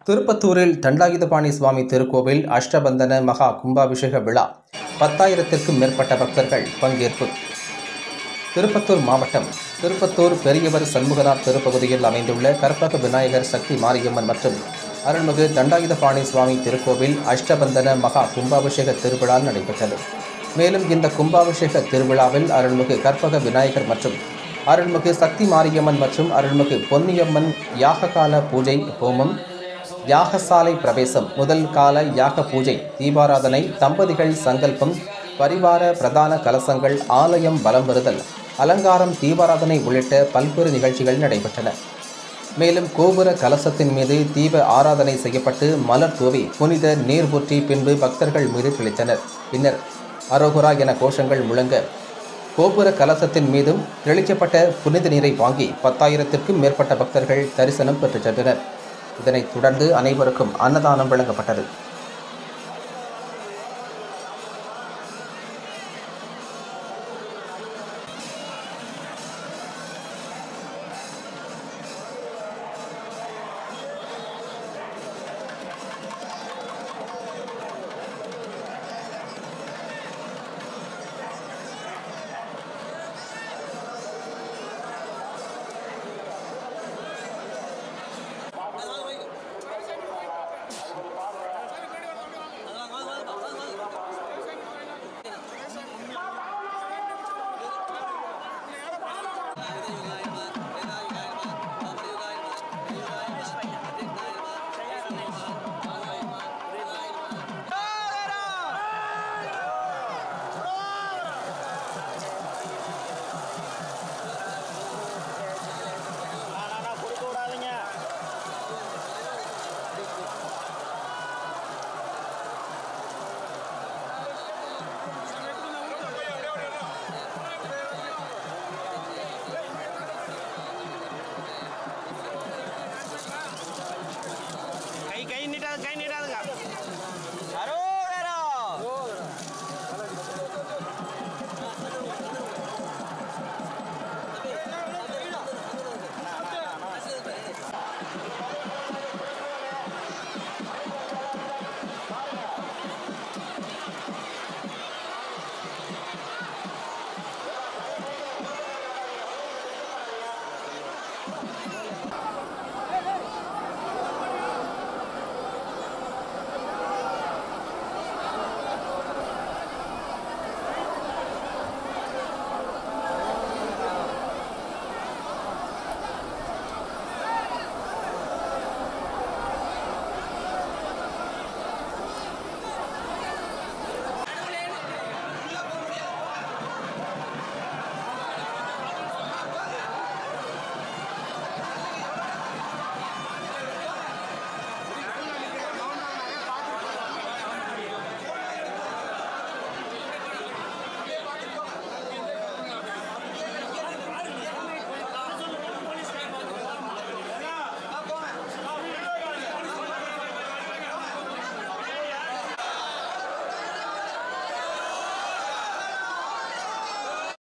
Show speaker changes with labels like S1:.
S1: திருப்பத்தூரில் தண்டாயுதபாணி சுவாமி திருக்கோவில் அஷ்டபந்தன மகா கும்பாபிஷேக விழா பத்தாயிரத்திற்கும் மேற்பட்ட பக்தர்கள் பங்கேற்பு திருப்பத்தூர் மாவட்டம் திருப்பத்தூர் பெரியவர் சண்முகனார் திருப்பகுதியில் அமைந்துள்ள கற்பக விநாயகர் சக்தி மாரியம்மன் மற்றும் அருள்மிகு தண்டாயுதபாணி சுவாமி திருக்கோவில் அஷ்டபந்தன மகா கும்பாபிஷேக திருவிழா நடைபெற்றது மேலும் இந்த கும்பாபிஷேக திருவிழாவில் அருள்மிகு கற்பக விநாயகர் மற்றும் அருள்மிகு சக்தி மாரியம்மன் மற்றும் அருள்மிகு பொன்னியம்மன் யாககால பூஜை ஹோமம் யாகசாலை பிரவேசம் முதல் கால யாக பூஜை தீபாராதனை தம்பதிகள் சங்கல்பம் பரிவார பிரதான கலசங்கள் ஆலயம் வலம் வருதல் அலங்காரம் தீபாராதனை உள்ளிட்ட பல்வேறு நிகழ்ச்சிகள் நடைபெற்றன மேலும் கோபுர கலசத்தின் மீது தீப ஆராதனை செய்யப்பட்டு மலர் தூவி புனித நீர் ஊற்றி பின்பு பக்தர்கள் மீது தெளித்தனர் பின்னர் அரோகுரா என கோஷங்கள் முழங்க கோபுர கலசத்தின் மீதும் தெளிக்கப்பட்ட புனித நீரை வாங்கி பத்தாயிரத்திற்கும் மேற்பட்ட பக்தர்கள் தரிசனம் பெற்றுச் சென்றனர் இதனைத் தொடர்ந்து அனைவருக்கும் அன்னதானம் வழங்கப்பட்டது